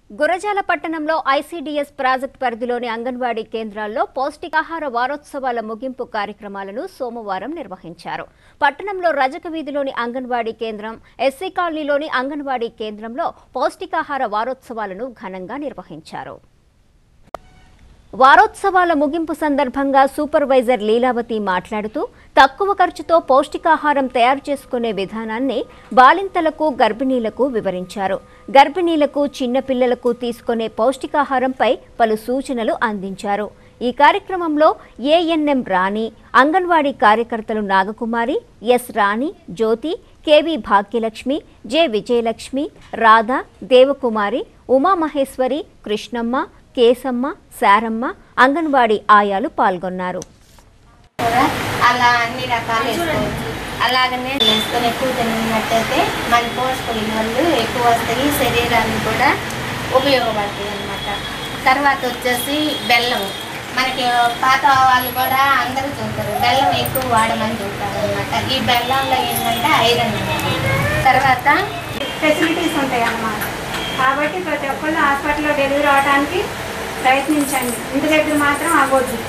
గురజాల పట్టణంలో ICDS project పరిధిలోని అంగన్వాడీ కేంద్రాల్లో పౌష్టికాహార వారోత్సవాల ముగింపు కార్యక్రమాలను సోమవారం నిర్వహించారు పట్టణంలో రజక వీధిలోని అంగన్వాడీ కేంద్రం ఎస్సీ కాలనీలోని అంగన్వాడీ కేంద్రంలో పౌష్టికాహార వారోత్సవాలను ఘనంగా నిర్వహించారు వారోత్సవాల ముగింపు సందర్భంగా సూపర్వైజర్ లీలావతి మాట్లాడుతూ తక్కువ ఖర్చుతో పౌష్టికాహారం తయారు చేసుకునే విధానాన్ని బాలింతలకు గర్భిణీలకు వివరించారు గర్భిణీలకు చిన్నపిల్లలకు తీసుకునే పౌష్టికాహారంపై పలు సూచనలు అందించారు ఈ కార్యక్రమంలో ఏఎన్ఎం రాణి అంగన్వాడీ కార్యకర్తలు Nagakumari S Rani Jyothi K V Bhagyalakshmi J Vijayalakshmi Radha Devakumari Umamaheswari Krishnamma Kesamma Saramma anganwadi ఆయాలు పాల్గొన్నారు కూడా అలా అన్ని రకాలు వేసుకోవచ్చు అలాగనే వేసుకొని ఎక్కువ తిన్నట్టయితే మన పోషక విలువలు ఎక్కువ వస్తాయి శరీరానికి కూడా ఉపయోగపడతాయి అన్నమాట తర్వాత వచ్చేసి బెల్లం మనకి పాత వాళ్ళు కూడా అందరూ చూస్తారు బెల్లం ఎక్కువ వాడమని చూస్తారు అనమాట ఈ బెల్లంలో ఏంటంటే ఐరన్ ఉంటుంది తర్వాత ఫెసిలిటీస్ ఉంటాయి అన్నమాట కాబట్టి ప్రతి ఒక్కళ్ళు హాస్పిటల్లో డెలివరీ అవడానికి ప్రయత్నించండి ఇంటి దగ్గర మాత్రం అవ్వద్దు